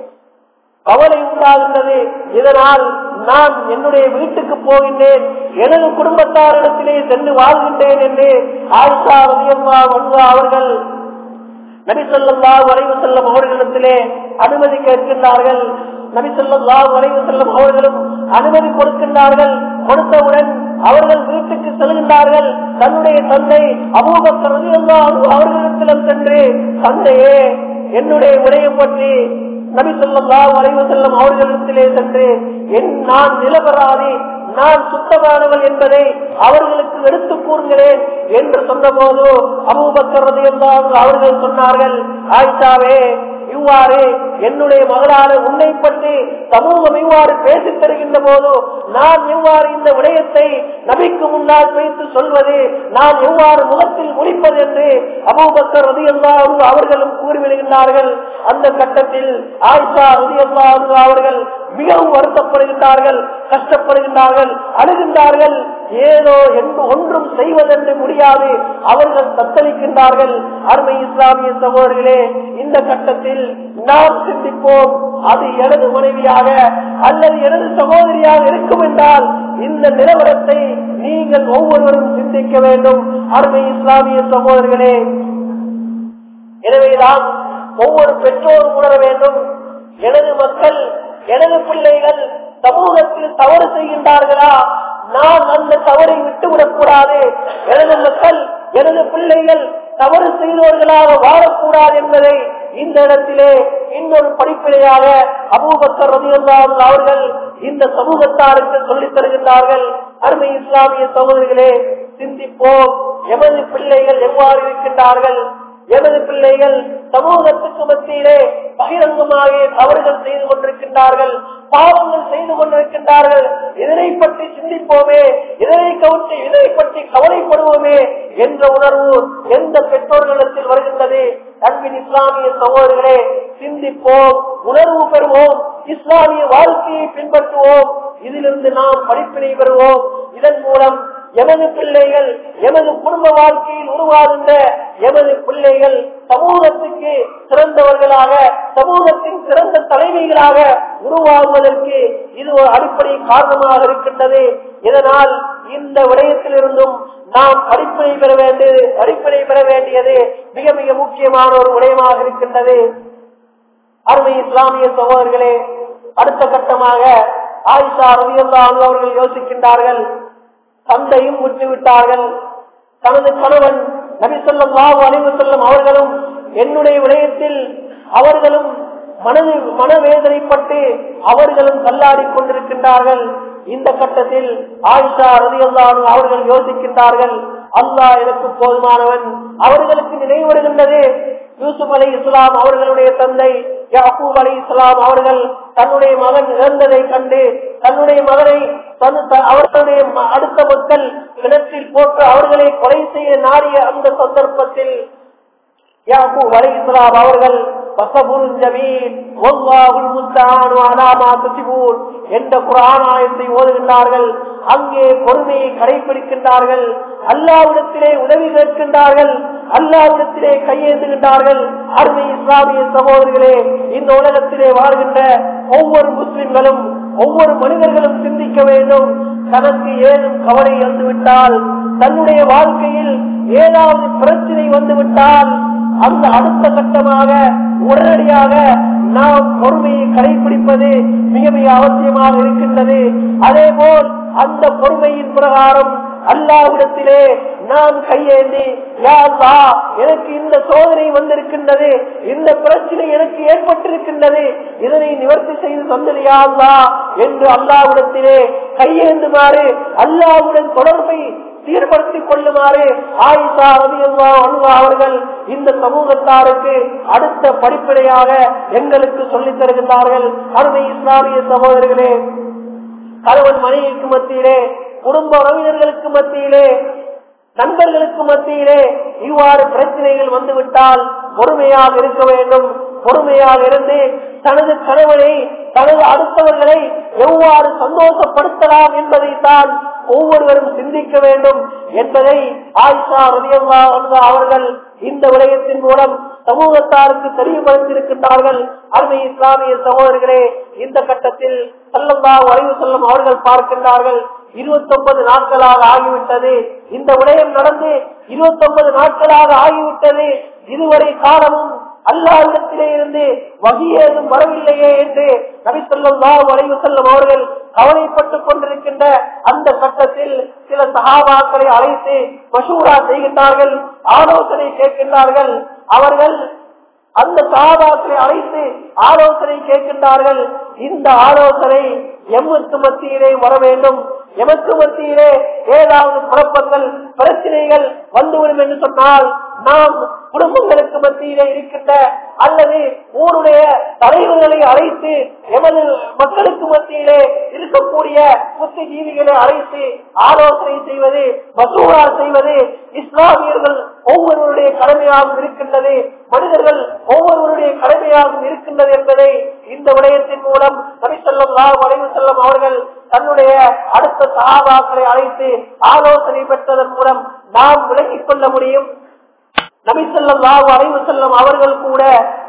கவலை உண்டாகின்றது இதனால் நான் என்னுடைய வீட்டுக்கு போகின்றேன் எனது குடும்பத்தாரிடத்திலே சென்று வாழ்கின்றேன் என்று ஆயிஷா ரலியல்லாஹு அன்ஹா அவர்கள் நபி ஸல்லல்லாஹு அலைஹி வஸல்லம் அவர்களிடத்திலே அனுமதி கேட்கின்றார்கள் நபி ஸல்லல்லாஹு அலைஹி வஸல்லம் அவர்களும் அனுமதி கொடுக்கின்றார்கள் கொடுத்தவுடன் அவர்கள் வீட்டுக்கு செல்கின்றார்கள் தன்னுடைய தந்தை அபூபக்கர் ரலியல்லாஹு அன்ஹு அவர்களிடத்திலும் சென்று தந்தையே என்னுடைய விடயம் பற்றி நபி ஸல்லல்லாஹு அலைஹி வஸல்லம் அவர்களிடத்திலே சென்று என் நான் நிலவராதி நான் சுத்தமானவள் என்பதை அவர்களுக்கு எடுத்து கூறுகிறேன் என்று சொன்னபோது அபூபக்கர் ரலியல்லாஹு அவர்கள் சொன்னார்கள் ஆயிஷாவே இவ்வாறு என்னுடைய மகளான உன்னை பற்றி சமூகம் இவ்வாறு பேசித் தருகின்ற போது நான் எவ்வாறு இந்த விடயத்தை நபிக்கு முன்னால் வைத்து சொல்வது நான் எவ்வாறு முகத்தில் முடிப்பது என்று அபூபக்கர் ரதியல்லாஹு அவர்களும் கூறிவிடுகின்றார்கள் அந்த கட்டத்தில் ஆயிஷா ரதியல்லாஹு அவர்கள் மிகவும் வருத்தப்படுகின்றார்கள் கஷ்டப்படுகின்றார்கள் அழுகின்றார்கள் ஏதோ என்று ஒன்றும் செய்வதென்று முடியாது அவர்கள் தத்தளிக்கின்றார்கள் அருமை இஸ்லாமிய சகோதரர்களே இந்த கட்டத்தில் நாம் சிந்திப்போம் அது எனது மனைவியாக அல்லது எனது சகோதரியாக இருக்கும் என்றால் இந்த நிலவரத்தை நீங்கள் ஒவ்வொருவரும் சிந்திக்க வேண்டும் அருமை இஸ்லாமிய சகோதரர்களே எனவேதான் ஒவ்வொரு பெற்றோரும் உணர வேண்டும் எனது மக்கள் எனது பிள்ளைகள் சமூகத்தில் தவறு செய்கின்றார்களா நான் அந்த தவறை விட்டுவிடக் கூடாது எனது மக்கள் எனது பிள்ளைகள் தவறு செய்தவர்களாக வாழக்கூடாது என்பதை இந்த இடத்திலே இன்னொரு படிப்பினையாக அபூபக்கர் ரதியல்லாஹு அவர்கள் இந்த சமூகத்தாருக்கு சொல்லித் தருகின்றார்கள் அருமை இஸ்லாமிய சகோதரிகளே சிந்திப்போம் எமது பிள்ளைகள் எவ்வாறு இருக்கின்றார்கள் எமது பிள்ளைகள் சமூகத்துக்கு மத்தியிலே பகிரங்கமாக தவறுகள் செய்து கொண்டிருக்கின்றார்கள் பாவங்கள் செய்து கொண்டிருக்கின்றார்கள் இதனை பற்றி சிந்திப்போமே இதனை கவற்றி இதனை பற்றி கவலைப்படுவோமே என்ற உணர்வு எந்த பெற்றோர்களிடத்தில் வருகின்றது அன்பின் இஸ்லாமிய சகோதரர்களே சிந்திப்போம் உணர்வு பெறுவோம் இஸ்லாமிய வாழ்க்கையை பின்பற்றுவோம் இதிலிருந்து நாம் படிப்பினை பெறுவோம் இதன் மூலம் எமது பிள்ளைகள் எமது குடும்ப வாழ்க்கையில் உருவாகின்ற எமது பிள்ளைகள் சமூகத்துக்கு சிறந்தவர்களாக சமூகத்தின் சிறந்த தலைமைகளாக உருவாகுவதற்கு இது ஒரு அடிப்படை காரணமாக இருக்கின்றது இதனால் இந்த விடயத்திலிருந்தும் நாம் அடிப்படை பெற வேண்டியது அடிப்படை பெற வேண்டியது மிக மிக முக்கியமான ஒரு விடயமாக இருக்கின்றது அருமை இஸ்லாமிய சகோதரர்களே அடுத்த கட்டமாக ஆயிஷா ரவியல்லாஹு அவர்கள் யோசிக்கின்றார்கள் தந்தையும் விட்டுவிட்டார்கள் தனது கணவன் நபி சொல்லம் வாவு அலைவு செல்லும் அவர்களும் என்னுடைய விடயத்தில் அவர்களும் மனது மனவேதனைப்பட்டு அவர்களும் தள்ளாடி கொண்டிருக்கின்றார்கள் இந்த கட்டத்தில் ஆயிஷா ரதியல்லானு அவர்கள் யோசிக்கின்றார்கள் அல்லாஹ் எனக்கு போதுமானவன் அவர்களுக்கு நினைவு வருகின்றது யூசுப் அலி இஸ்லாம் அவர்களுடைய தந்தை யாக்கூப் அலி இஸ்லாம் அவர்கள் தன்னுடைய மகன் இறந்ததை கண்டு தன்னுடைய மகனை அவர்களுடைய அடுத்த மக்கள் கிணற்றில் போட்டு அவர்களை கொலை செய்ய நாடிய அந்த சந்தர்ப்பத்தில் யாக்கூப் அலி இஸ்லாம் அவர்கள் என்ற குரானாயத்தை ஓதுகின்றார்கள் அங்கே பொறுமையை கடைபிடிக்கின்றார்கள் அல்லாவிடத்திலே உதவி கேட்கின்றார்கள் அல்லாவிடத்திலே கையேந்துகின்றார்கள் அருமை இஸ்லாமிய சகோதரர்களே இந்த உலகத்திலே வாழ்கின்ற ஒவ்வொரு முஸ்லிம்களும் ஒவ்வொரு மனிதர்களும் சிந்திக்க வேண்டும் தனக்கு ஏதும் கவலை வந்துவிட்டால் தன்னுடைய வாழ்க்கையில் ஏதாவது பிரச்சனை வந்துவிட்டால் அந்த அடுத்த கட்டமாக உடனடியாக நாம் பொறுமையை கடைபிடிப்பது மிக மிக அவசியமாக இருக்கின்றது அதே போல் அந்த பொறுமையின் பிரகாரம் அல்லாவிடத்திலே நான் கையேந்தி யா அல்லாஹ், எனக்கு இந்த சோதனை வந்திருக்கின்றது இந்த பிரச்சனை எனக்கு ஏற்பட்டிருக்கின்றது இதனை நிவர்த்தி செய்து தந்தலையா அல்லா என்று அல்லாவிடத்திலே கையேந்துமாறு அல்லாவுடன் தொடர்பை சீர்படுத்திக் கொள்ளுமாறு ஆயிஷா ரதியல்லா அன்ஹா அவர்கள் இந்த சமூகத்தாருக்கு அடுத்த படிப்படையாக எங்களுக்கு சொல்லித் தருகின்றார்கள் அருமை இஸ்லாமிய சகோதரர்களே கணவன் மனைவிக்கு மத்தியிலே குடும்ப உறவினர்களுக்கு மத்தியிலே நண்பர்களுக்கு மத்தியிலே இவ்வாறு பிரச்சனைகள் வந்துவிட்டால் பொறுமையாக இருக்க வேண்டும் பொறுமையாக இருந்து தனது கணவனை தனது அடுத்தவர்களை எவ்வாறு சந்தோஷப்படுத்தலாம் என்பதை தான் ஒவ்வொருவரும் சிந்திக்க வேண்டும் என்பதை ஆயிஷா ரலியல்லா அன்ஹா அவர்கள் இந்த விடயத்தின் மூலம் சமூகத்தாருக்கு தெளிவுபடுத்தியிருக்கின்றார்கள் அருமை இஸ்லாமிய சகோதரர்களே இந்த கட்டத்தில் சல்லல்லா வரைவு செல்லும் அவர்கள் பார்க்கின்றார்கள் இருபத்தி ஒன்பது நாட்களாக ஆகிவிட்டது இந்த விடயம் நடந்து இருபத்தி ஒன்பது நாட்களாக ஆகிவிட்டது இதுவரை காலமும் அல்லாவிடத்திலே இருந்து வகியேதும் வரவில்லையே என்று நபி சொல்லா வளைவு செல்லும் அவர்கள் கவலைப்பட்டுக் கொண்டிருக்கின்ற அந்த கட்டத்தில் சில சகாபாக்களை அழைத்து மசூரா செய்கின்றார்கள் ஆலோசனை கேட்கின்றார்கள் அவர்கள் அந்த சகாபாக்களை அழைத்து ஆலோசனை கேட்கின்றார்கள் இந்த ஆலோசனை எமக்கு மத்தியிலே வர வேண்டும் எமக்கு மத்தியிலே ஏதாவது குழப்பங்கள் பிரச்சனைகள் வந்துவிடும் என்று சொன்னால் நாம் குடும்பங்களுக்கு மத்தியிலே இருக்கின்ற அல்லது ஊருடைய தலைவர்களை அழைத்து எமது மக்களுக்கு மத்தியிலே இருக்கக்கூடிய புத்திஜீவிகளை அழைத்து ஆலோசனை செய்வது மசூரா செய்வது இஸ்லாமியர்கள் ஒவ்வொருவருடைய கடமையாகவும் இருக்கின்றது மனிதர்கள் ஒவ்வொருவருடைய கடமையாகவும் இருக்கின்றது என்பதை இந்த விடயத்தின் மூலம் நபிசல்லம் வளைவு செல்லம் அவர்கள் தன்னுடைய அடுத்த சகாபாக்களை அழைத்து ஆலோசனை பெற்றதன் மூலம் நாம் விளக்கிக் கொள்ள முடியும் நபிசல்லம் வளைவு செல்லம் அவர்கள் கூட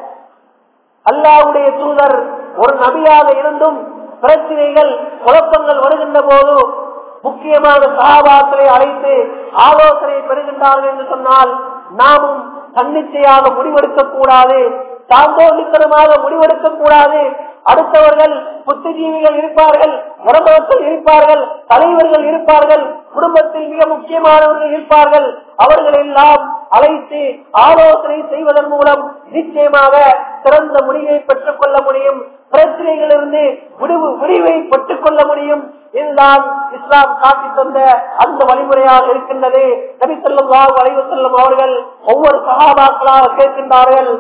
அல்லாவுடைய தூதர் ஒரு நபியாக இருந்தும் பிரச்சனைகள் குழப்பங்கள் வருகின்ற போது முக்கியமான சகாபாக்களை அழைத்து ஆலோசனை பெறுகின்றார்கள் என்று சொன்னால் நாமும் தன்னிச்சையாக முடிவெடுக்க கூடாது சாந்தோலித்தனமாக முடிவெடுக்க கூடாது அடுத்தவர்கள் புத்திஜீவிகள் இருப்பார்கள் உடம்புகள் இருப்பார்கள் தலைவர்கள் இருப்பார்கள் குடும்பத்தில் மிக முக்கியமானவர்கள் இருப்பார்கள் அவர்கள் எல்லாம் அழைத்து ஆலோசனை செய்வதன் மூலம் நிச்சயமாக சிறந்த முடிவை பெற்றுக் கொள்ள முடியும் பிரச்சனைகளிலிருந்து விடுவு விடிவை பெற்றுக் கொள்ள முடியும் இதுதான் இஸ்லாம் காட்டி தந்த அந்த வழிமுறையாக இருக்கின்றது நபி சொல்லும் வளைவு செல்லும் அவர்கள் ஒவ்வொரு சகாபாக்களாக கேட்கின்றார்கள்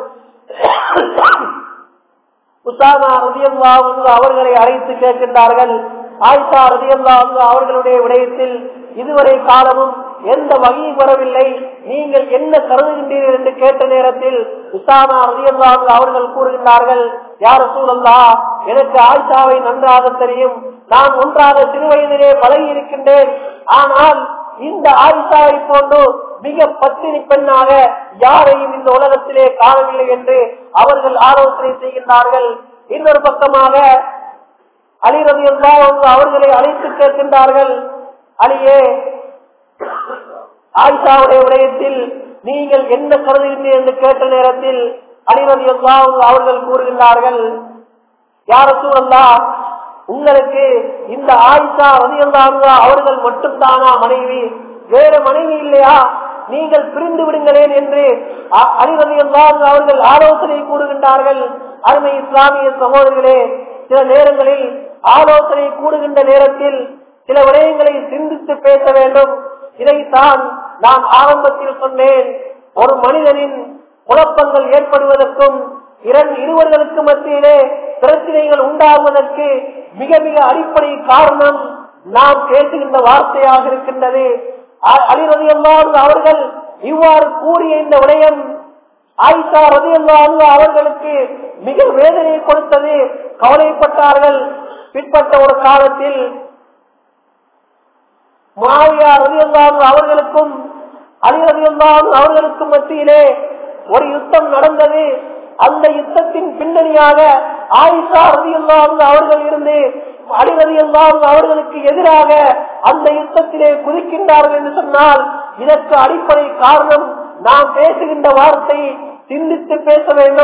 உசாமா ரதியல்லா அவர்களை அழைத்து கேட்கின்றார்கள் ஆயிஷா ரதியல்லா அவர்களுடைய விடயத்தில் இதுவரை காலமும் எந்த வகையும் வரவில்லை நீங்கள் என்ன கருதுகின்றீர்கள் என்று கேட்ட நேரத்தில் உசாமா ரதியல்லா அவர்கள் கூறுகின்றார்கள் யார சூழல்லா எனக்கு ஆயிஷாவை நன்றாக தெரியும் நான் ஒன்றாக சிறுவயதிலே பழகி இருக்கின்றேன் ஆனால் இந்த ஆயிஷாவை போன்று மிக பத்தினி பெண்ணாக யாரையும் இந்த உலகத்திலே காணவில்லை என்று அவர்கள் ஆலோசனை செய்கின்றார்கள் இன்னொரு பக்கமாக அலிரவி அவர்களை அழைத்து கேட்கின்றார்கள் அலியே ஆயிஷாவுடைய விடயத்தில் நீங்கள் என்ன கருதுகின்றீர்கள் என்று கேட்ட நேரத்தில் அலிரவி அவர்கள் கூறுகின்றார்கள் யார சூழல்லா உங்களுக்கு இந்த ஆயிஷா ரதியல்லாங்க அவர்கள் மட்டும்தானா மனைவி வேற மனைவி இல்லையா நீங்கள் பிரிந்து விடுங்களேன் என்று அலிரதியல்லாங்க அவர்கள் ஆலோசனை கூறுகின்றார்கள் அருமை இஸ்லாமிய சகோதரர்களே சில நேரங்களில் ஆலோசனை கூடுகின்ற நேரத்தில் சில விடயங்களை சிந்தித்து பேச வேண்டும் இதைத்தான் நான் ஆரம்பத்தில் சொன்னேன் ஒரு மனிதனின் குழப்பங்கள் ஏற்படுவதற்கும் இரண்டு இருவர்களுக்கு மத்தியிலே பிரச்சனைகள் உண்டாகுவதற்கு மிக மிக அடிப்படை காரணம் நாம் பேசுகின்ற வார்த்தையாக இருக்கின்றது அலிரதியல்லான் அவர்கள் இவ்வாறு கூறிய இந்த விடயம் ஆயிஷா ரதியல்லான் அவர்களுக்கு மிக வேதனையை கொடுத்தது கவலைப்பட்டார்கள் பிற்பட்ட ஒரு காலத்தில் மாவியா ரதியல்லான் அவர்களுக்கும் அலிரதியல்லான் அவர்களுக்கும் மத்தியிலே ஒரு யுத்தம் நடந்தது அந்த யுத்தத்தின் பின்னணியாக ஆயிஷா ரதியல்லான் அவர்கள் இருந்து அலிரதியல்லான் அவர்களுக்கு எதிராக அந்த யுத்தத்திலே குதிக்கின்றார்கள் என்று சொன்னால் இதற்கு அடிப்படை காரணம் நாம் பேசுகின்ற வார்த்தை சிந்தித்து பேச வேண்டும்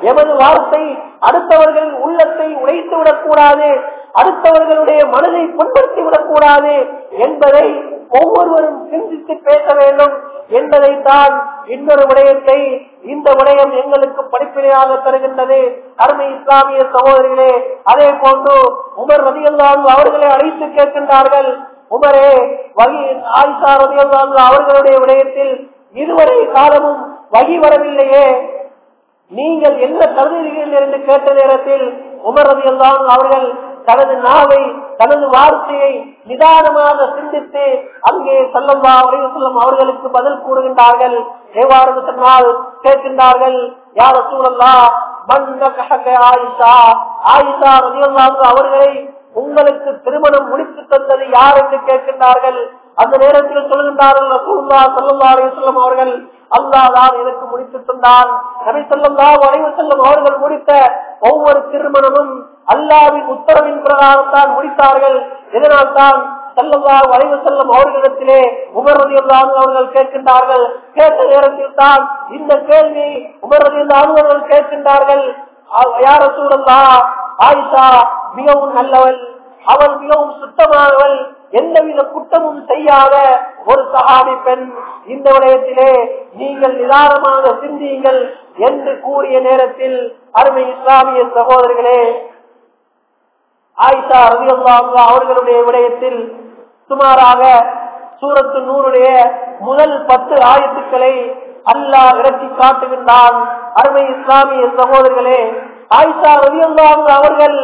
எமது வார்த்தை அடுத்தவர்களின் உள்ளத்தை உடைத்து விடக்கூடாது அடுத்தவர்களுடைய மனதை புண்படுத்தி விடக்கூடாது என்பதை ஒவ்வொருவரும் சிந்தித்து பேச வேண்டும் என்பதைத்தான் இன்னொரு விடயத்தை இந்த விடயம் எங்களுக்கு படிப்பினையாக தருகின்றது அருமை இஸ்லாமிய சகோதரிகளே அதே போன்று உமர் ரதியல்லான் அவர்களை அழைத்து கேட்கின்றார்கள் உமரே வகி ஆயிஷா ரதியல்லான் அவர்களுடைய விடயத்தில் இதுவரை காலமும் வகி வரவில்லையே நீங்கள் என்ன கருதுகிறீர்கள் என்று கேட்ட நேரத்தில் உமர் ரதியல்லான் அவர்கள் தனது நாவை தனது வார்த்தையை நிதானமாக சிந்தித்து அங்கே செல்லல்லா செல்லும் அவர்களுக்கு பதில் கூறுகின்றார்கள் எவ்வாறு சொன்னால் கேட்கின்றார்கள் யார சூழல்லா ஆயிஷா ஆயிஷா ரதியல்லாங்க அவர்களை உங்களுக்கு திருமணம் முடித்து தந்தது யார் என்று கேட்கின்றார்கள் அந்த நேரத்தில் சொல்கின்றார்கள் ரசூல்லா சல்லா அலிவசல்லம் அவர்கள் அல்லாதான் எனக்கு முடித்து தந்தான் நபி சொல்லல்லா அலிவசல்லம் அவர்கள் முடித்த ஒவ்வொரு திருமணமும் அல்லாவின் உத்தரவின் பிரகாரம் தான் முடித்தார்கள் இதனால் தான் செல்லல்லா வளைவு செல்லும் அவர்களிடத்திலே உமரதி அவர்கள் கேட்கின்றார்கள் கேட்ட நேரத்தில் தான் இந்த கேள்வி உமரதி அவர்கள் கேட்கின்றார்கள் யார சூழல்லா ஆயிஷா மிகவும் நல்லவள் அவள் மிகவும் சுத்தமானவள் எந்தவித குற்றமும் செய்யாத ஒரு சகாபி பெண் இந்த விடயத்திலே நீங்கள் நிதானமாக சிந்தியுங்கள் என்று கூறிய நேரத்தில் அருமை இஸ்லாமிய சகோதரர்களே ஆயிஷா ரவியல்லாங்க அவர்களுடைய விடயத்தில் சுமாராக சூரத்து நூறுடைய முதல் பத்து ஆயத்துக்களை அல்லாஹ் இறக்கி காட்டுகின்றான் அருமை இஸ்லாமிய சகோதரர்களே ஆயிஷா ரவியல்லாங்க அவர்கள்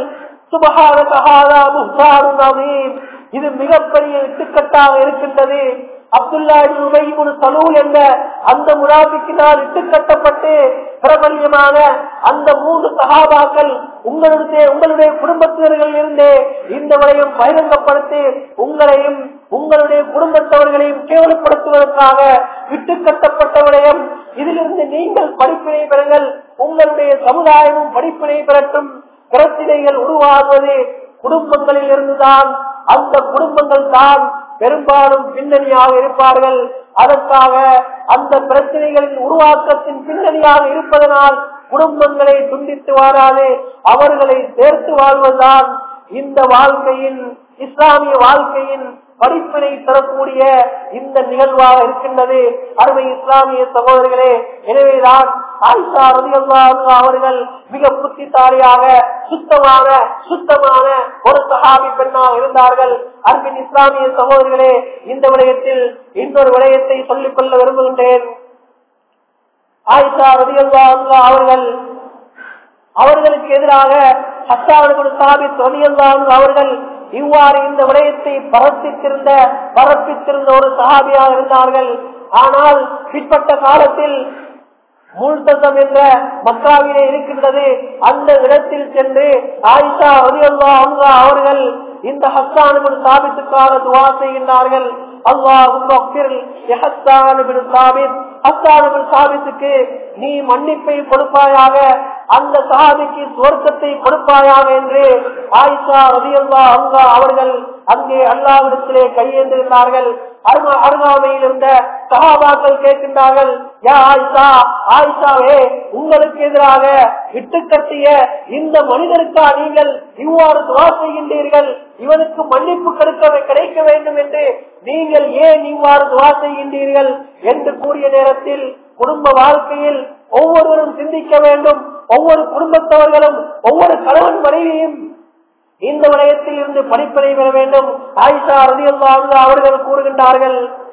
இது மிகப்பெரிய இட்டுக்கட்டாக இருக்கின்றது அப்துல்லா சலூல் என்ற அந்த முனாபிக்கினால் இட்டுக்கட்டப்பட்டு பிரபல்யமான அந்த மூன்று சகாபாக்கள் உங்களுடைய உங்களுடைய குடும்பத்தினர்கள் இருந்தே இந்த விடயம் பகிரங்கப்படுத்தி உங்களையும் உங்களுடைய குடும்பத்தவர்களையும் கேவலப்படுத்துவதற்காக விட்டுக்கட்டப்பட்ட விடயம் இதிலிருந்து நீங்கள் படிப்பினை பெறுங்கள் உங்களுடைய சமுதாயமும் படிப்பினை பெறட்டும் பிரச்சனைகள் உருவாகுவது குடும்பங்களில் இருந்துதான் அந்த குடும்பங்கள் தான் பெரும்பாலும் பின்னணியாக இருப்பார்கள் அதற்காக அந்த பிரச்சனைகளின் உருவாக்கத்தின் பின்னணியாக இருப்பதனால் குடும்பங்களை துண்டித்து வாராது அவர்களை சேர்த்து வாழ்வதுதான் இந்த வாழ்க்கையின் இஸ்லாமிய வாழ்க்கையின் படிப்பினை தரக்கூடிய இந்த நிகழ்வாக இருக்கின்றது அருமை இஸ்லாமிய சகோதரர்களே எனவேதான் ஆயிஷா ரதியல்லாஹு அவர்கள் மிக புத்திசாலியாக சுத்தமான சுத்தமான ஒரு சஹாபி பெண்ணாக இருந்தார்கள் அன்பின் இஸ்லாமிய சகோதரர்களே இந்த விடயத்தில் இன்னொரு விடயத்தை சொல்லிக் கொள்ள விரும்புகின்றேன் ஆயிஷா ரதியல்லாஹு அவர்கள் அவர்களுக்கு எதிராக ஹஸ்தாவன் சாபித் ரதியல்லாஹு அவர்கள் இவ்வாறு இந்த விடயத்தை பரப்பித்திருந்த பரப்பித்திருந்த ஒரு சகாபியாக இருந்தார்கள் ஆனால் பிற்பட்ட காலத்தில் மூழ்தம் என்ற மக்காவிலே இருக்கின்றது அந்த இடத்தில் சென்று ஆயிஷா ரதியல்லா அங்கா அவர்கள் இந்த ஹஸ்தானுபின் சாபித்துக்கான துவா செய்கின்றார்கள் சாபித்துக்கு நீ மன்னிப்பை கொடுப்பாயாக அந்த சஹாபிக்கு சுவர்க்கத்தை கொடுப்பாயாக என்று ஆயிஷா ரதியல்லா அங்கா அவர்கள் அங்கே அல்லாவிடத்திலே கையேந்திருந்தார்கள் அருகாமையில் இருந்த சகாபாக்கள் கேட்கின்றார்கள் யா ஆயிஷா ஆயிஷாவே உங்களுக்கு எதிராக இட்டு கட்டிய இந்த மனிதருக்கா நீங்கள் இவ்வாறு துவா செய்கின்றீர்கள் இவனுக்கு மன்னிப்பு கிடைக்க கிடைக்க வேண்டும் என்று நீங்கள் ஏன் இவ்வாறு துவா செய்கின்றீர்கள் என்று கூறிய நேரத்தில் குடும்ப வாழ்க்கையில் ஒவ்வொருவரும் சிந்திக்க வேண்டும் ஒவ்வொரு குடும்பத்தவர்களும் ஒவ்வொரு கணவன் மனைவியும் இந்த விடயத்தில் இருந்து படிப்பினை பெற வேண்டும் ஆயிஷா ரதியல்லா அவர்கள் கூறுகின்றார்கள்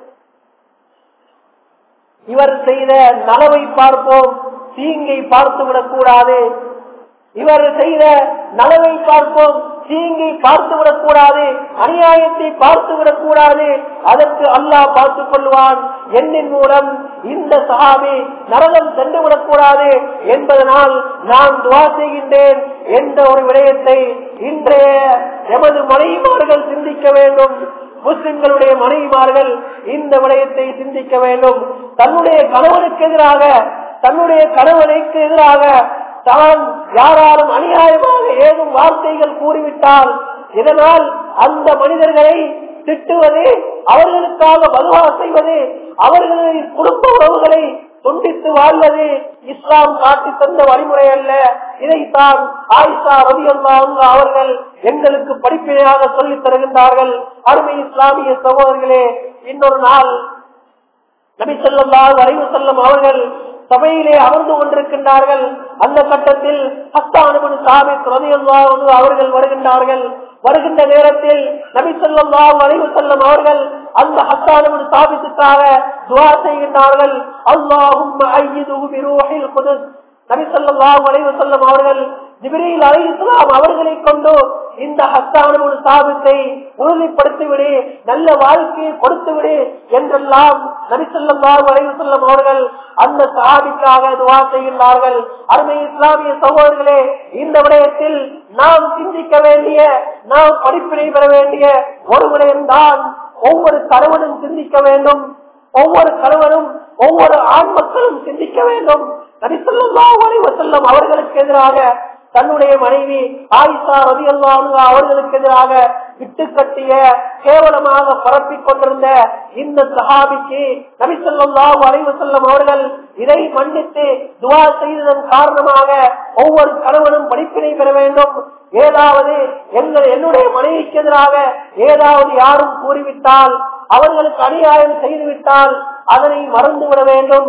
இவர் செய்த நலவை பார்ப்போம் தீங்கை பார்த்து விடக்கூடாது இவர் செய்த நலவை பார்ப்போம் தீங்கை பார்த்து விடக்கூடாது அநியாயத்தை பார்த்து விடக்கூடாது அதற்கு அல்லாஹ் பார்த்துக் கொள்வான் எண்ணின் மூலம் இந்த சஹாபி நரகம் சென்று விடக்கூடாது என்பதனால் நான் துவா செய்கின்றேன் என்ற ஒரு விடயத்தை இன்றைய எமது மனைவிமார்கள் சிந்திக்க வேண்டும் முஸ்லிம்களுடைய மனைவிமார்கள் இந்த விடயத்தை சிந்திக்க வேண்டும் தன்னுடைய கணவனுக்கு எதிராக தன்னுடைய கணவனுக்கு எதிராக தான் யாராலும் அநியாயமாக ஏதும் வார்த்தைகள் கூறிவிட்டால் இதனால் அந்த மனிதர்களை திட்டுவது அவர்களுக்காக வலுவா செய்வது அவர்களின் குடும்ப உறவுகளை துண்டித்து வாழ்வது இஸ்லாம் காட்டி தந்த வழிமுறை அல்ல இதைத்தான் ஆயிஷா ரவி அவர்கள் எங்களுக்கு படிப்பினையாக சொல்லித் தருகின்றார்கள் அருமை இஸ்லாமிய சகோதரர்களே இன்னொரு நாள் நபி சொல்லா வரைவு செல்லும் அவர்கள் சபையிலே அமர்ந்து கொண்டிருக்கின்றார்கள் அந்த கட்டத்தில் ஹஸ்தானுபன் சாபித் ரதியுல்லா அவர்கள் வருகின்றார்கள் வருகின்ற நேரத்தில் நபி சொல்லா வரைவு செல்லும் அவர்கள் அந்த ஹஸ்தானுபன் சாபித்துக்காக துவா செய்கின்றார்கள் அல்லாஹும் நபி சொல்லா வரைவு செல்லும் அவர்கள் ஜிபிரியில் அலை இஸ்லாம் அவர்களை கொண்டு இந்த ஹஸ்தான சாபத்தை உறுதிப்படுத்திவிடு நல்ல வாழ்க்கையை கொடுத்துவிடு என்றெல்லாம் நபிசல்லா வரைவு செல்லும் அவர்கள் அந்த சாபிக்காக துவா செய்கின்றார்கள் அருமை இஸ்லாமிய சகோதரர்களே இந்த விடயத்தில் நாம் சிந்திக்க வேண்டிய நாம் படிப்பினை பெற வேண்டிய ஒரு விடயம்தான் ஒவ்வொரு கணவனும் சிந்திக்க வேண்டும் ஒவ்வொரு கணவனும் ஒவ்வொரு ஆண் மக்களும் சிந்திக்க வேண்டும் நபிசல்லா வரைவு செல்லும் அவர்களுக்கு எதிராக தன்னுடைய மனைவி ஆயிஷா ரவி அவர்களுக்கு எதிராக விட்டு கட்டிய கேவலமாக பரப்பிக் கொண்டிருந்த இந்த சஹாபிக்கு நபிசல்லா வரைவு செல்லும் அவர்கள் இதை மன்னித்து துவா செய்ததன் காரணமாக ஒவ்வொரு கணவனும் படிப்பினை பெற வேண்டும் ஏதாவது எங்கள் என்னுடைய மனைவிக்கு எதிராக ஏதாவது யாரும் கூறிவிட்டால் அவர்களுக்கு அநியாயம் செய்துவிட்டால் அதனை மறந்துவிட வேண்டும்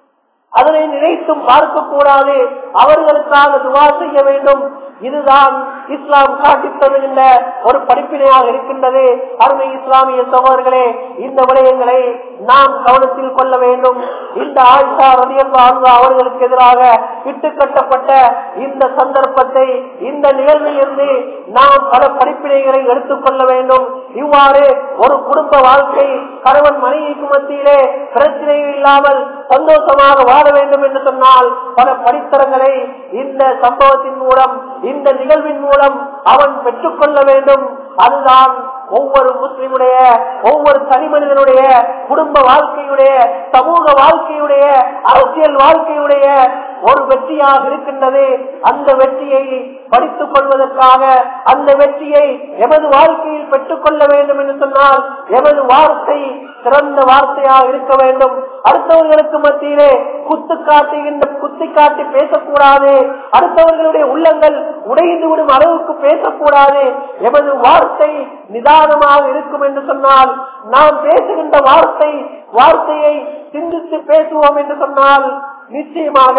அதனை நினைத்தும் பார்க்க கூடாது அவர்களுக்காக துவா செய்ய வேண்டும் இதுதான் இஸ்லாம் காட்டித் தருகின்ற ஒரு படிப்பினையாக இருக்கின்றது அருமை இஸ்லாமிய சகோதரர்களே இந்த விடயங்களை நாம் கவனத்தில் கொள்ள வேண்டும் இந்த ஆயிஷா ரதியல்லா அவர்களுக்கு எதிராக விட்டு கட்டப்பட்ட இந்த சந்தர்ப்பத்தை இந்த நிகழ்வில் இருந்து நாம் பல படிப்பினைகளை எடுத்துக் கொள்ள வேண்டும் இவ்வாறு ஒரு குடும்ப வாழ்க்கை கணவன் மனைவிக்கு மத்தியிலே பிரச்சனை இல்லாமல் சந்தோஷமாக வாழ வேண்டும் என்று சொன்னால் பல படித்தரங்களை இந்த சம்பவத்தின் மூலம் இந்த நிகழ்வின் மூலம் அவன் பெற்றுக்கொள்ள வேண்டும் அதுதான் ஒவ்வொரு முஸ்லிமுடைய ஒவ்வொரு தனி மனிதனுடைய குடும்ப வாழ்க்கையுடைய சமூக வாழ்க்கையுடைய அரசியல் வாழ்க்கையுடைய ஒரு வெற்றியாக இருக்கின்றது அந்த வெற்றியை படித்துக் கொள்வதற்காக அந்த வெற்றியை எமது வாழ்க்கையில் பெற்றுக் கொள்ள வேண்டும் என்று சொன்னால் எமது வார்த்தை சிறந்த வார்த்தையாக இருக்க வேண்டும் அடுத்தவர்களுக்கு மத்தியிலே குத்து காட்டுகின்ற குத்தி காட்டி பேசக்கூடாது அடுத்தவர்களுடைய உள்ளங்கள் உடைந்து விடும் அளவுக்கு பேசக்கூடாது எமது வார்த்தை நிதானமாக இருக்கும் என்று சொன்னால் நாம் பேசுகின்ற வார்த்தை வார்த்தையை சிந்தித்து பேசுவோம் என்று சொன்னால் நிச்சயமாக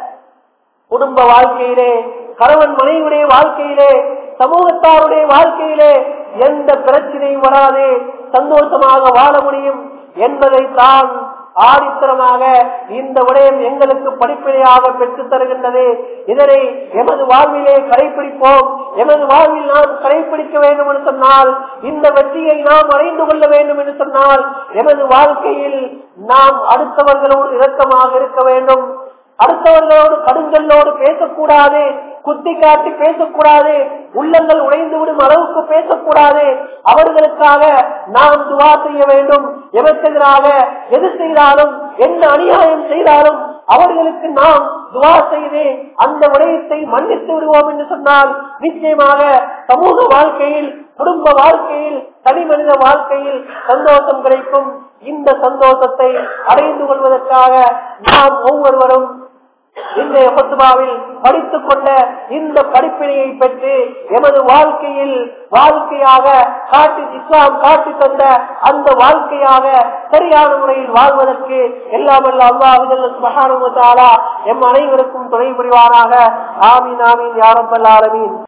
குடும்ப வாழ்க்கையிலே கணவன் மனைவியுடைய வாழ்க்கையிலே சமூகத்தாருடைய வாழ்க்கையிலே எந்த பிரச்சனையும் வராது சந்தோஷமாக வாழ முடியும் என்பதை தான் ஆடித்தரமாக இந்த விடயம் எங்களுக்கு படிப்பினையாக பெற்றுத் தருகின்றது இதனை எமது வாழ்விலே கடைபிடிப்போம் எமது வாழ்வில் நாம் கடைபிடிக்க வேண்டும் என்று சொன்னால் இந்த வெற்றியை நாம் அடைந்து கொள்ள வேண்டும் என்று சொன்னால் எமது வாழ்க்கையில் நாம் அடுத்தவர்களோடு இரக்கமாக இருக்க வேண்டும் அடுத்தவர்களோடு கடுங்கல்லோடு பேசக்கூடாது குத்தி காட்டி பேசக்கூடாது உள்ளங்கள் உடைந்து விடும் அளவுக்கு பேசக்கூடாது அவர்களுக்காக நாம் துவா செய்ய வேண்டும் எவற்கெதிராக எது செய்தாலும் என்ன அநியாயம் செய்தாலும் அவர்களுக்கு நாம் துவா செய்து அந்த விடயத்தை மன்னித்து விடுவோம் என்று சொன்னால் நிச்சயமாக சமூக வாழ்க்கையில் குடும்ப வாழ்க்கையில் தனி மனித வாழ்க்கையில் சந்தோஷம் கிடைக்கும் இந்த சந்தோஷத்தை அடைந்து கொள்வதற்காக நாம் ஒவ்வொருவரும் இன்றைய கொத்துபாவில் படித்துக் கொண்ட இந்த படிப்பினையை பெற்று எமது வாழ்க்கையில் வாழ்க்கையாக காட்டி இஸ்லாம் காட்டி தந்த அந்த வாழ்க்கையாக சரியான முறையில் வாழ்வதற்கு எல்லாம் அல்லாஹ் எம் அனைவருக்கும் துணை புரிவாராக ஆமீன் ஆமீன் யாரப்பல் ஆலமீன்